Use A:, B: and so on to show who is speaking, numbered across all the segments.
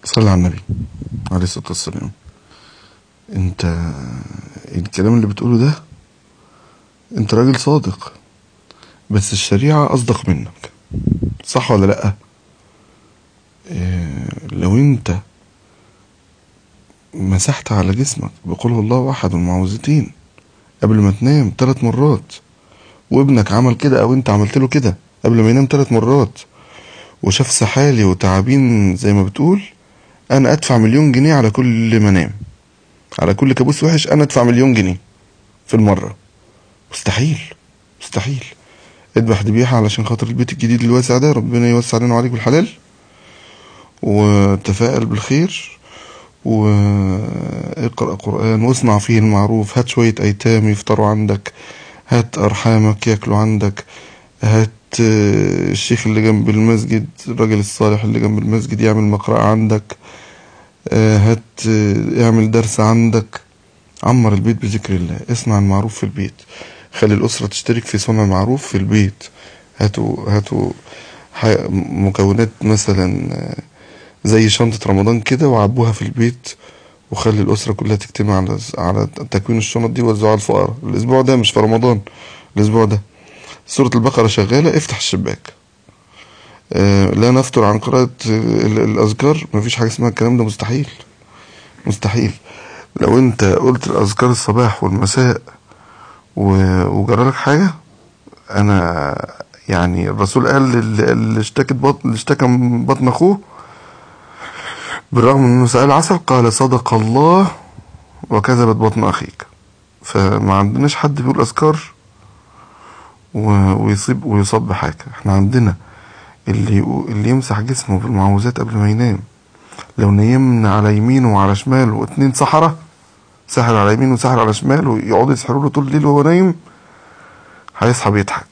A: صلى على النبي عليه الصلاة والسلام انت الكلام اللي بتقوله ده انت راجل صادق بس الشريعة اصدق منك صح ولا لأ اه لو انت مسحت على جسمك بقول الله احد والمعوذتين قبل ما تنام ثلاث مرات وابنك عمل كده او انت عملت له كده قبل ما ينام ثلاث مرات وشاف سحالي وتعابين زي ما بتقول انا ادفع مليون جنيه على كل منام على كل كابوس وحش انا ادفع مليون جنيه في المرة مستحيل مستحيل اذبح ذبيحة علشان خاطر البيت الجديد الواسع ده ربنا يوسع علينا وعليك بالحلال وتفائل بالخير واقرأ قرآن واصنع فيه المعروف هات شوية أيتام يفطروا عندك هات أرحامك ياكلوا عندك هات الشيخ اللي جنب المسجد الراجل الصالح اللي جنب المسجد يعمل مقرأة عندك هات اعمل درس عندك عمر البيت بذكر الله اصنع المعروف في البيت خلي الأسرة تشترك في صنع المعروف في البيت هاتوا هاتوا مكونات مثلا زي شنطة رمضان كده وعبوها في البيت وخلي الأسرة كلها تجتمع على على تكوين الشنط دي ووزعوها على الفقراء الأسبوع ده مش في رمضان الأسبوع ده سورة البقرة شغالة افتح الشباك آه لا نفتر عن قراءة الأذكار مفيش حاجة اسمها الكلام ده مستحيل مستحيل لو انت قلت الأذكار الصباح والمساء وجرالك حاجة أنا يعني الرسول قال اللي اشتكت بطن اللي اشتكى من بطن أخوه بالرغم من انه سأل عسل قال صدق الله وكذبت بطن أخيك فما عندناش حد بيقول أذكار ويصيب ويصاب بحاجة احنا عندنا اللي اللي يمسح جسمه بالمعوذات قبل ما ينام لو نيمنا على يمينه وعلى شماله واتنين سحرة سحر على يمينه وسحر على شماله ويقعدوا يسحروا له طول الليل وهو نايم هيصحى بيضحك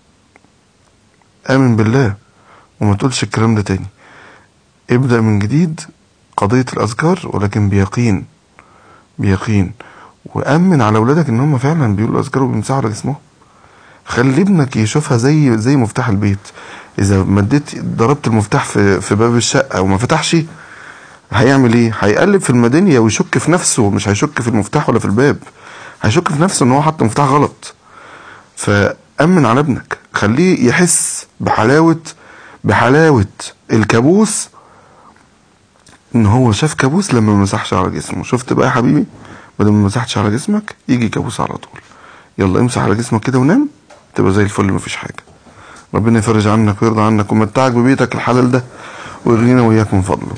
A: آمن بالله وما تقولش الكلام ده تاني ابدأ من جديد قضية الأذكار ولكن بيقين بيقين وأمن على أولادك إن هم فعلا بيقولوا أذكار وبيمسحوا على جسمهم خلي ابنك يشوفها زي زي مفتاح البيت اذا مديت ضربت المفتاح في في باب الشقه وما فتحش هيعمل ايه هيقلب في الميدانية ويشك في نفسه مش هيشك في المفتاح ولا في الباب هيشك في نفسه ان هو حط مفتاح غلط فامن على ابنك خليه يحس بحلاوه بحلاوه الكابوس ان هو شاف كابوس لما ما مسحش على جسمه شفت بقى يا حبيبي بدل ما مسحتش على جسمك يجي كابوس على طول يلا امسح على جسمك كده ونام تبقى زي الفل مفيش حاجة ربنا يفرج عنك ويرضى عنك ومتعك ببيتك الحلال ده ويغنينا وإياك من فضله